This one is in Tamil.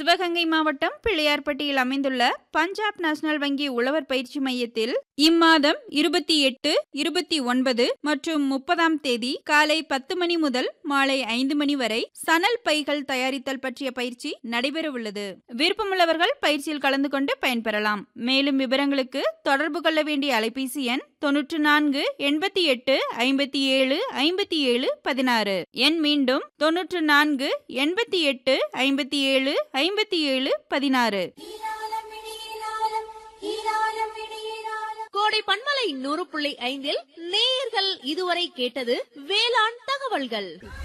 சிவகங்கை மாவட்டம் பிள்ளையார்பட்டியில் அமைந்துள்ள பஞ்சாப் நேஷனல் வங்கி உழவர் பயிற்சி மையத்தில் இம்மாதம் இருபத்தி எட்டு இருபத்தி ஒன்பது மற்றும் முப்பதாம் தேதி காலை பத்து மணி முதல் மாலை ஐந்து மணி வரை சணல் பைகள் தயாரித்தல் பற்றிய பயிற்சி நடைபெறவுள்ளது விருப்பமுள்ளவர்கள் பயிற்சியில் கலந்து கொண்டு பயன்பெறலாம் மேலும் விவரங்களுக்கு தொடர்பு கொள்ள வேண்டிய அலைபேசி எண் தொன்னூற்று நான்கு எண்பத்தி எட்டு ஐம்பத்தி ஏழு ஐம்பத்தி ஏழு பதினாறு எண் மீண்டும் தொன்னூற்று நான்கு எண்பத்தி எட்டு ஐம்பத்தி ஏழு ஐம்பத்தி ஏழு பதினாறு கோடை பண்பலை நூறு புள்ளி ஐந்தில் நேயர்கள் இதுவரை கேட்டது வேளாண் தகவல்கள்